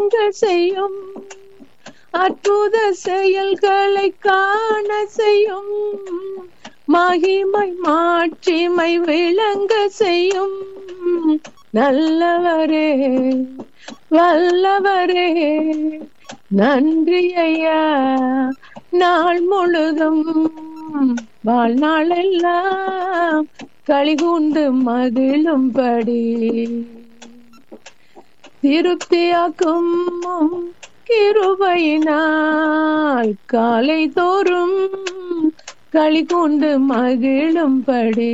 விளங்க செய்யும் அற்புத செயல்களை காண செய்யும் மகிமை மாட்சிமை விளங்க செய்யும் நல்லவரே வல்லவரே நன்றி ஐயா நாள் முழுதும் வாழ்நாளெல்லாம் களிகூண்டு மகிழும்படி திருப்தியாக்கும் உம் கிருபையினால் காலை தோறும் களி கொண்டு மகிழும்படி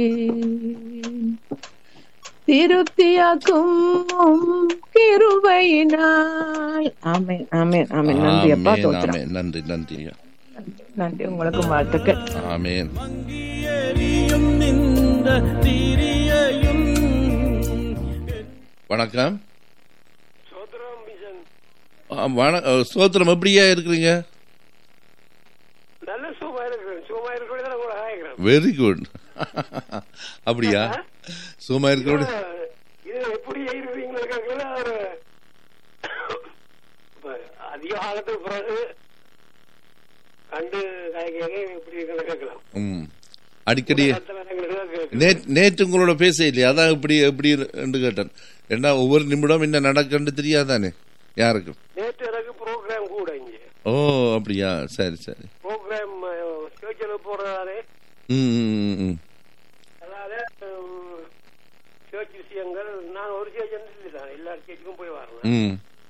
திருப்தியாக்கும் உம் கிருபையினால் ஆமென் ஆமென் ஆமென் நன்றி அப்பா ஆமென், தோத்திரம் ஆமென். நன்றி நன்றி ஐயா. நன்றி உங்களுக்கு வாழ்த்துக்கள் ஆமென் மங்கியெறியும் நின்ற திரியையும் வணக்கம் சோதரம் மிஷன் ஆ, வண- அ, ஸ்தோத்திரம் எப்படியா இருக்கிறீங்க நல்ல சுகமா இருக்கிறேன் சுகமா இருக்கிறது கூட ஆகிறேன் வெரி குட் அப்படியா சும்மா இருக்கிற இது எப்படி இருக்கிறீங்களா கேட்கல ஒரு இப்ப அதிக காலத்துக்கு பிறகு கண்டு காய்கறி எப்படி இருக்கிறத கேட்கலாம் ம் அடிக்கடி அடுத்த நேரங்களுக்கு கேட்கலாம். நேற்று நேற்று உங்களோட பேச இல்லையா அதான் இப்படி எப்படி என்று கேட்டேன் ஏன்னா ஒவ்வொரு நிமிடம் என்ன நடக்குன்னு தெரியாதானே யாருக்கும் நேற்று எனக்கு ப்ரோக்ராம் கூட இங்க ஓ அப்படியா சரி சரி ப்ரோக்ராம் சேர்ச்சில் போறதாலே ம் ம், ம், ம் அதாவது சேர்ச் விஷயங்கள் நான் ஒரு சேர்ச் தான் எல்லா சேர்ச்சுக்கும் போய் வரேன் ம்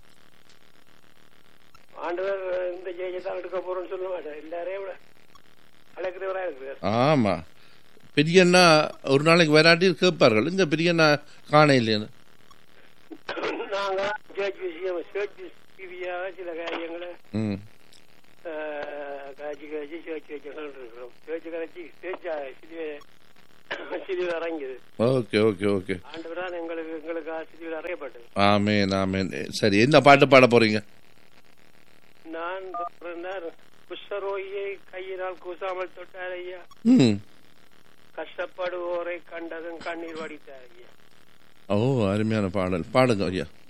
ஆண்டவர் இந்த ஜெயிச்சை தான் எடுக்க போறோம்னு சொல்ல மாட்டேன் எல்லாரையும் விட அழைக்கிறவரா இருக்கிறார் ஆமா பெரியண்ணா ஒரு நாளைக்கு வராட்டி கேட்பார்கள் இங்க பெரியண்ணா காண இல்லைன்னு நாங்க சேர்ச் விஷயம் சேர்ச் ரீதியாக சில காரியங்களை ம் அஹ், காய்ச்சி காய்ச்சி சேர்ச்சி வச்சுகள் இருக்கிறோம் சேர்ச்சி கரைச்சி சேர்ச்சா சிறிய சிறிது இறங்கியது ஓகே ஓகே ஓகே ஆண்டவரால் எங்களுக்கு எங்களுக்கு சிறிது அறையப்பட்டது ஆமேன் ஆமேன் சரி என்ன பாட்டு பாட போறீங்க நான் பிறந்தார் குஷ்டரோகியை கையினால் கூசாமல் தொட்டார் ஐயா ம் கஷ்டப்படுவோரை கண்டதும் கண்ணீர் வடித்தார் ஐயா ஓ அருமையான பாடல் பாடுங்க ஐயா